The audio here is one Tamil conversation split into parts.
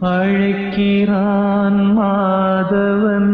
அழைக்கிறான் மாதவன்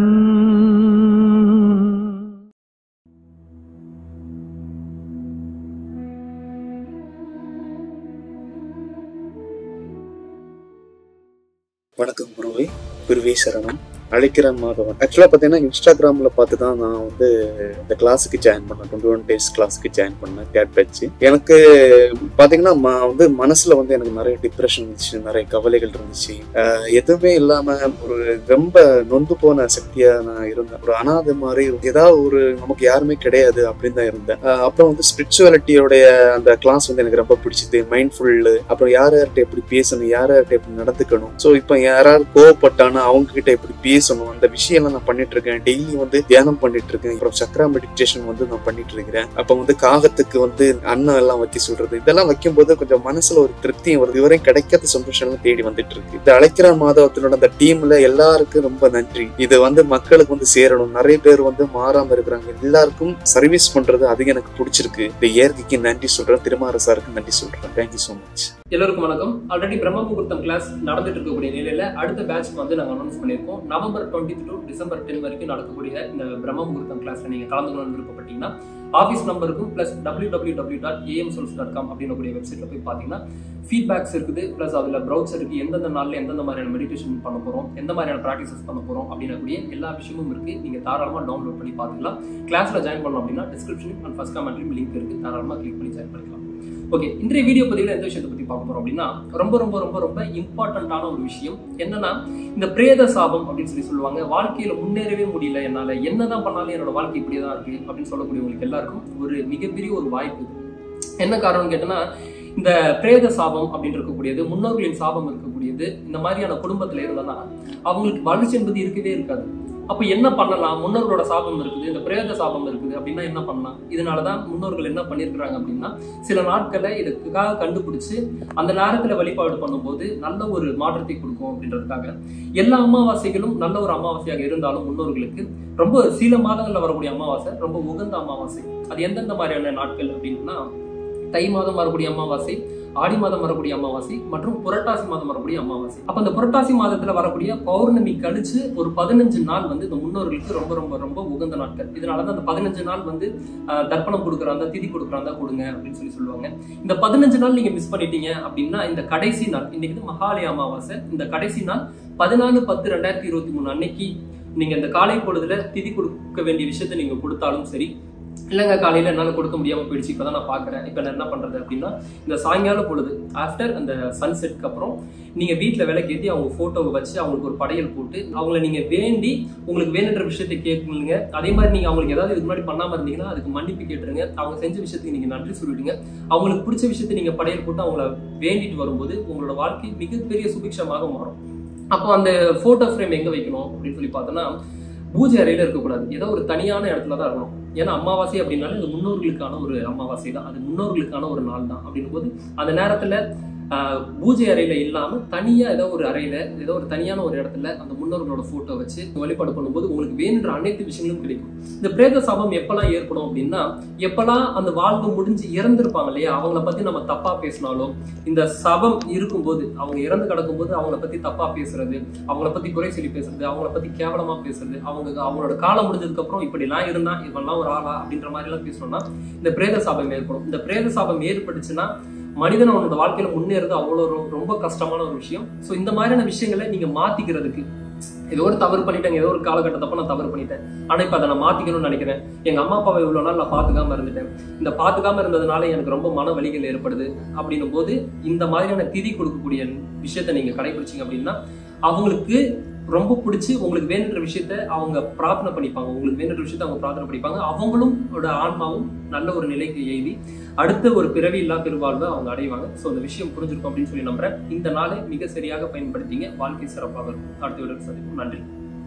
வணக்கம் குருவே குருவே சரணம் அழைக்கிற மாதவன் ஆக்சுவலாக பார்த்தீங்கன்னா இன்ஸ்டாகிராமில் பார்த்து தான் நான் வந்து இந்த கிளாஸுக்கு ஜாயின் பண்ணேன் டுவெண்ட்டி ஒன் டேஸ் கிளாஸுக்கு ஜாயின் பண்ணேன் கேட் பேட்ச் எனக்கு பார்த்தீங்கன்னா ம- வந்து மனசில் வந்து எனக்கு நிறைய டிப்ரெஷன் இருந்துச்சு நிறைய கவலைகள் இருந்துச்சு அஹ் எதுவுமே இல்லாமல் ஒரு ரொம்ப நொந்து போன சக்தியாக நான் இருந்தேன் ஒரு அனாதை மாதிரி ஏதாவது ஒரு நமக்கு யாருமே கிடையாது அப்படின்னு தான் இருந்தேன் அஹ் அப்புறம் வந்து ஸ்பிரிச்சுவாலிட்டியோடைய அந்த கிளாஸ் வந்து எனக்கு ரொம்ப பிடிச்சது மைண்ட்ஃபுல் அப்புறம் யார் யார்கிட்ட எப்படி பேசணும் யார் யார்கிட்ட எப்படி நடந்துக்கணும் ஸோ இப்போ யாராவது கோவப்பட்டானா அவங்க கிட்ட எப்படி பேசணும் அந்த விஷயம்லாம் நான் பண்ணிட்டு இருக்கேன் டெய்லி வந்து தியானம் பண்ணிட்டு இருக்கேன் அப்புறம் சக்ரா மெடிடேஷன் வந்து நான் பண்ணிட்டு இருக்கிறேன் அப்போ வந்து காகத்துக்கு வந்து அன்னம் எல்லாம் வைக்க சொல்றது இதெல்லாம் வைக்கும்போது கொஞ்சம் மனசுல ஒரு திருப்தியும் வருது இதுவரையும் கிடைக்காத சந்தோஷம் எல்லாம் தேடி வந்துட்டு இருக்கு இந்த அழைக்கிற மாதவத்தினோட அந்த டீம்ல எல்லாருக்கும் ரொம்ப நன்றி இது வந்து மக்களுக்கு வந்து சேரணும் நிறைய பேர் வந்து மாறாம இருக்கிறாங்க எல்லாருக்கும் சர்வீஸ் பண்றது அது எனக்கு பிடிச்சிருக்கு இந்த இயற்கைக்கு நன்றி சொல்றேன் திருமார சாருக்கு நன்றி சொல்றேன் தேங்க்யூ ஸோ மச் எல்லோருக்கும் வணக்கம் ஆல்ரெடி பிரம்ம முகூர்த்தம் கிளாஸ் நடந்துட்டு இருக்கக்கூடிய நிலையில அடுத்த பேட்ச் வந்து நாங்க அனௌன்ஸ் பண்ணியிருக்கோம் November twenty two December ten வரைக்கும் நடக்கக்கூடிய இந்த பிரம்ம முகூர்த்தம் கிளாஸ்ல நீங்க கலந்துக்கணும்னு விருப்பப்பட்டீங்கன்னா ஆஃபீஸ் நம்பருக்கும் plus W W W dot AM sols dot com அப்படின்னக்கூடிய வெப்சைட்ல போய் பார்த்தீங்கன்னா ஃபீட்பேக்ஸ் இருக்குது பிளஸ் அதுல ப்ரௌச்சர் இருக்கு எந்தெந்த நாள்ல எந்தெந்த மாதிரியான மெடிடேஷன் பண்ண போறோம் எந்த மாதிரியான ப்ராக்டிசஸ் பண்ண போறோம் அப்படின்னக்கூடிய எல்லா விஷயமும் இருக்கு நீங்க தாராளமா டவுன்லோட் பண்ணி பார்த்துக்கலாம் கிளாஸ்ல ஜாயின் பண்ணணும் அப்படின்னா டிஸ்கிரிப்ஷன் அண்ட் ஃபர்ஸ்ட் கமெண்ட்லையும் லிங்க் இருக்கு தாராளமா கிளிக் பண்ணி ஜாயின் பண்ணிக்கலாம் ஓகே இன்றைய வீடியோ பதிவில் எந்த விஷயத்தை பத்தி பார்க்க போறோம் அப்படின்னா ரொம்ப ரொம்ப ரொம்ப ரொம்ப இம்பார்ட்டன்டான ஒரு விஷயம் என்னன்னா இந்த பிரேத சாபம் அப்படின்னு சொல்லி சொல்லுவாங்க வாழ்க்கையில முன்னேறவே முடியல என்னால என்னதான் பண்ணாலும் என்னோட வாழ்க்கை இப்படியே தான் இருக்கு அப்படின்னு சொல்லக்கூடியவங்களுக்கு எல்லாருக்கும் ஒரு மிகப்பெரிய ஒரு வாய்ப்பு இது என்ன காரணம்னு கேட்டனா இந்த பிரேத சாபம் அப்படின்னு இருக்கக்கூடியது முன்னோர்களின் சாபம் இருக்கக்கூடியது இந்த மாதிரியான குடும்பத்துல இருந்தனா அவங்களுக்கு வளர்ச்சி என்பது இருக்கவே இருக்காது அப்ப என்ன பண்ணலாம் முன்னோர்களோட சாபம் இருக்குது இந்த பிரேத சாபம் இருக்குது அப்படின்னா என்ன பண்ணலாம் இதனாலதான் முன்னோர்கள் என்ன பண்ணியிருக்கிறாங்க அப்படின்னா சில நாட்களை இதுக்காக கண்டுபிடிச்சு அந்த நேரத்துல வழிபாடு பண்ணும்போது நல்ல ஒரு மாற்றத்தை கொடுக்கும் அப்படின்றதுக்காக எல்லா அமாவாசைகளும் நல்ல ஒரு அமாவாசையாக இருந்தாலும் முன்னோர்களுக்கு ரொம்ப சில மாதங்கள்ல வரக்கூடிய அமாவாசை ரொம்ப உகந்த அமாவாசை அது எந்தெந்த மாதிரியான நாட்கள் அப்படின்னா தை மாதம் வரக்கூடிய அமாவாசை ஆடி மாதம் வரக்கூடிய அமாவாசை மற்றும் புரட்டாசி மாதம் வரக்கூடிய அமாவாசை அப்ப அந்த புரட்டாசி மாதத்துல வரக்கூடிய பௌர்ணமி கழிச்சு ஒரு பதினஞ்சு நாள் வந்து இந்த முன்னோர்களுக்கு ரொம்ப ரொம்ப ரொம்ப உகந்த நாட்கள் இதனாலதான் அந்த பதினஞ்சு நாள் வந்து ஆஹ், தர்ப்பணம் கொடுக்குறாங்க திதி கொடுக்குறாங்க கொடுங்க அப்படின்னு சொல்லி சொல்லுவாங்க இந்த பதினஞ்சு நாள் நீங்க மிஸ் பண்ணிட்டீங்க அப்படின்னா இந்த கடைசி நாள் இன்னைக்கு வந்து மகாலய அமாவாசை இந்த கடைசி நாள் பதினாலு பத்து ரெண்டாயிரத்தி இருபத்தி மூணு அன்னைக்கு நீங்க இந்த காலை பொழுதுல திதி கொடுக்க வேண்டிய விஷயத்த நீங்க கொடுத்தாலும் சரி இல்லைங்க காலையில என்னால கொடுக்க முடியாம போயிடுச்சு இப்பதான் நான் பாக்குறேன் இப்ப நான் என்ன பண்றது அப்படின்னா இந்த சாயங்கால பொழுது ஆஃப்டர் அந்த சன்செட்க்கு அப்புறம் நீங்க வீட்டுல விளக்கேத்தி அவங்க போட்டோவை வச்சு அவங்களுக்கு ஒரு படையல் போட்டு அவங்கள நீங்க வேண்டி உங்களுக்கு வேணுன்ற விஷயத்தை கேட்குங்க அதே மாதிரி நீங்க அவங்களுக்கு ஏதாவது இதுக்கு முன்னாடி பண்ணாம இருந்தீங்கன்னா அதுக்கு மன்னிப்பு கேட்டுருங்க அவங்க செஞ்ச விஷயத்துக்கு நீங்க நன்றி சொல்லிடுங்க அவங்களுக்கு பிடிச்ச விஷயத்தை நீங்க படையல் போட்டு அவங்கள வேண்டிட்டு வரும்போது உங்களோட வாழ்க்கை மிகப்பெரிய சுபிக்ஷமாக மாறும் அப்போ அந்த போட்டோ ஃப்ரேம் எங்க வைக்கணும் அப்படின்னு சொல்லி பார்த்தோன்னா பூஜை அறையில இருக்கக்கூடாது ஏதோ ஒரு தனியான இடத்துல தான் இருக்கணும் ஏன்னா அமாவாசை அப்படின்னாலே இது முன்னோர்களுக்கான ஒரு அமாவாசை தான் அது முன்னோர்களுக்கான ஒரு நாள் தான் அப்படின்னும் போது அந்த நேரத்துல ஆஹ், பூஜை அறையில இல்லாம தனியா ஏதோ ஒரு அறையில ஏதோ ஒரு தனியான ஒரு இடத்துல அந்த முன்னோர்களோட போட்டோ வச்சு வழிபாடு பண்ணும்போது உங்களுக்கு வேணுன்ற அனைத்து விஷயங்களும் கிடைக்கும் இந்த பிரேத சாபம் எப்பெல்லாம் ஏற்படும் அப்படின்னா எப்பெல்லாம் அந்த வாழ்வு முடிஞ்சு இறந்திருப்பாங்க இல்லையா அவங்கள பத்தி நம்ம தப்பா பேசினாலும் இந்த சபம் இருக்கும்போது அவங்க இறந்து கிடக்கும்போது அவங்கள பத்தி தப்பா பேசுறது அவங்கள பத்தி குறை சொல்லி பேசுறது அவங்கள பத்தி கேவலமா பேசுறது அவங்க அவங்களோட காலம் முடிஞ்சதுக்கு அப்புறம் இப்படி எல்லாம் இருந்தா இவெல்லாம் ஒரு ஆளா அப்படின்ற மாதிரி எல்லாம் பேசணும்னா இந்த பிரேத சாபம் ஏற்படும் இந்த பிரேத சாபம் ஏற்பட்டுச்சுன்னா மனிதன் அவனோட வாழ்க்கையில முன்னேறது அவ்வளோ ரொ- ரொம்ப கஷ்டமான ஒரு விஷயம் ஸோ இந்த மாதிரியான விஷயங்களை நீங்க மாத்திக்கிறதுக்கு ஏதோ ஒரு தவறு பண்ணிட்டேங்க ஏதோ ஒரு காலகட்டத்தப்ப நான் தவறு பண்ணிட்டேன் ஆனா இப்ப அதை நான் மாத்திக்கணும்னு நினைக்கிறேன் எங்க அம்மா அப்பாவை இவ்வளவு நாள் நான் பாத்துக்காம இருந்துட்டேன் இந்த பாத்துக்காம இருந்ததுனால எனக்கு ரொம்ப மன வலிகள் ஏற்படுது அப்படின்னும் போது இந்த மாதிரியான திதி கொடுக்கக்கூடிய விஷயத்தை நீங்க கடைபிடிச்சீங்க அப்படின்னா அவங்களுக்கு ரொம்ப பிடிச்சி உங்களுக்கு வேணுன்ற விஷயத்த அவங்க பிரார்த்தனை பண்ணிப்பாங்க உங்களுக்கு வேணுன்ற விஷயத்த அவங்க பிரார்த்தனை பண்ணிப்பாங்க அவங்களும் அவரோட ஆன்மாவும் நல்ல ஒரு நிலைக்கு எய்தி அடுத்த ஒரு பிறவி இல்லா பெருவாழ்வை அவங்க அடைவாங்க ஸோ அந்த விஷயம் புரிஞ்சிருக்கும் அப்படின்னு சொல்லி நம்புறேன் இந்த நாளை மிக சரியாக பயன்படுத்திங்க வாழ்க்கை சிறப்பாக இருக்கும் அடுத்த வீடு சந்திப்போம் நன்றி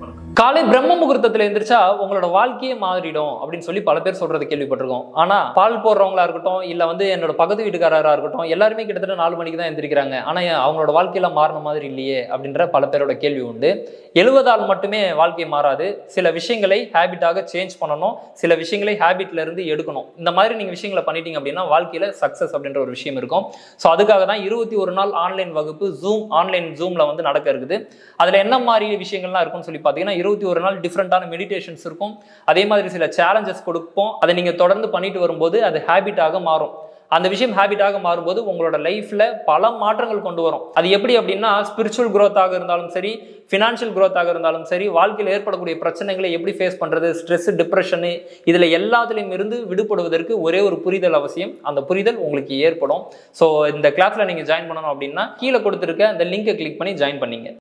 வணக்கம் காலை பிரம்ம முகூர்த்தத்துல எந்திரிச்சா உங்களோட வாழ்க்கையே மாறிடும் அப்படின்னு சொல்லி பல பேர் சொல்றது கேள்விப்பட்டிருக்கோம் ஆனா பால் போடுறவங்களா இருக்கட்டும் இல்ல வந்து என்னோட பக்கத்து வீட்டுக்காரரா இருக்கட்டும் எல்லாருமே கிட்டத்தட்ட நாலு மணிக்கு தான் எந்திரிக்கிறாங்க ஆனா ஏன் அவங்களோட வாழ்க்கையில மாறின மாதிரி இல்லையே அப்படின்ற பல பேரோட கேள்வி உண்டு எழுவதால் மட்டுமே வாழ்க்கை மாறாது சில விஷயங்களை ஹேபிட்டாக சேஞ்ச் பண்ணணும் சில விஷயங்களை ஹேபிட்ல இருந்து எடுக்கணும் இந்த மாதிரி நீங்க விஷயங்களை பண்ணிட்டீங்க அப்படின்னா வாழ்க்கையில சக்சஸ் அப்படின்ற ஒரு விஷயம் இருக்கும் ஸோ அதுக்காக தான் இருபத்தி ஒரு நாள் ஆன்லைன் வகுப்பு ஜூம் ஆன்லைன் ஜூம்ல வந்து நடக்க இருக்குது அதுல என்ன மாதிரி விஷயங்கள்லாம் இருக்கும்னு சொல்லி பார்த்தீங்கன்னா இருபத்தி ஒரு நாள் டிஃப்ரெண்டான மெடிடேஷன்ஸ் இருக்கும் அதே மாதிரி சில சேலஞ்சஸ் கொடுப்போம் அதை நீங்க தொடர்ந்து பண்ணிட்டு வரும்போது அது ஹேபிட்டாக மாறும் அந்த விஷயம் ஹேபிட்டாக மாறும்போது உங்களோட லைஃப்ல பல மாற்றங்கள் கொண்டு வரும் அது எப்படி அப்படின்னா ஸ்பிரிச்சுவல் growth-ஆக இருந்தாலும் சரி ஃபினான்ஷியல் growth-ஆக இருந்தாலும் சரி வாழ்க்கையில் ஏற்படக்கூடிய பிரச்சனைகளை எப்படி ஃபேஸ் பண்றது ஸ்ட்ரெஸ் டிப்ரெஷனு இதுல எல்லாத்துலேயும் இருந்து விடுபடுவதற்கு ஒரே ஒரு புரிதல் அவசியம் அந்த புரிதல் உங்களுக்கு ஏற்படும் ஸோ இந்த கிளாஸ்ல நீங்க ஜாயின் பண்ணணும் அப்படின்னா கீழே கொடுத்துருக்க அந்த லிங்கை கிளிக் பண்ணி ஜாயின் பண்ணீங்க